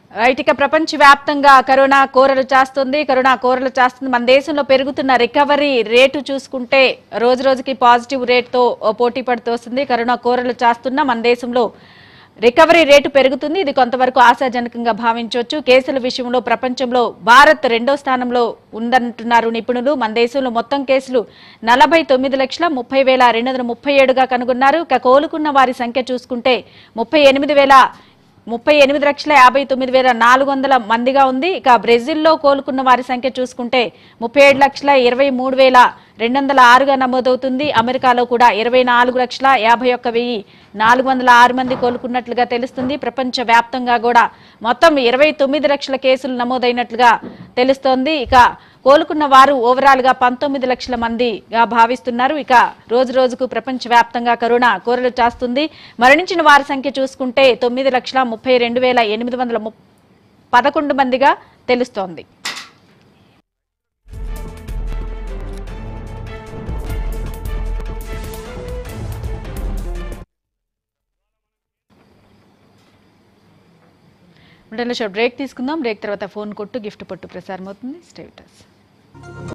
right ఇక ప్రపంచవ్యాప్తంగా corona కోరలు చేస్తుంది కరోనా కోరలు చేస్తుంది మన దేశంలో పెరుగుతున్న రికవరీ రేటు చూసుకుంటే రోజు రోజుకి పాజిటివ్ రేట్తో పోటీ పడుతూ వస్తుంది కరోనా కోరలు చేస్తున్న మన దేశంలో రికవరీ రేటు పెరుగుతుంది ఇది కొంతవరకు ఆశాజనకంగా భావించవచ్చు కేసుల విషయంలో ప్రపంచంలో భారత్ రెండో స్థానంలో ఉందంటున్నారు నిపుణులు మన దేశంలో మొత్తం కేసులు నలభై తొమ్మిది లక్షల ముప్పై వేల రెండు వందల ముప్పై ఏడుగా కనుగొన్నారు ఇక కోలుకున్న వారి సంఖ్య చూసుకుంటే ముప్పై ఎనిమిది వేల ముప్పై ఎనిమిది లక్షల యాభై తొమ్మిది వేల నాలుగు వందల మందిగా ఉంది ఇక బ్రెజిల్లో కోలుకున్న వారి సంఖ్య చూసుకుంటే ముప్పై ఏడు లక్షల ఇరవై మూడు వేల రెండు వందల ఆరుగా నమోదవుతుంది అమెరికాలో కూడా ఇరవై నాలుగు లక్షల యాభై ఒక్క వెయ్యి నాలుగు వందల ఆరు మంది కోలుకున్నట్లుగా తెలుస్తుంది ప్రపంచ వ్యాప్తంగా కూడా మొత్తం ఇరవై తొమ్మిది లక్షల కేసులు నమోదైనట్లుగా తెలుస్తోంది ఇక కోలుకున్న వారు ఓవరాల్ గా పంతొమ్మిది లక్షల మందిగా భావిస్తున్నారు ఇక రోజు రోజుకు ప్రపంచ వ్యాప్తంగా కరోనా కోరలు చేస్తుంది మరణించిన వారి సంఖ్య చూసుకుంటే తొమ్మిది లక్షల ముప్పై రెండు వేల ఎనిమిది వందల ముప్- పదకొండు మందిగా తెలుస్తోంది బ్రేక్ తీసుకుందాం బ్రేక్ తర్వాత ఫోన్ కొట్టు గిఫ్ట్ పట్టు ప్రసారం అవుతుంది స్టేటస్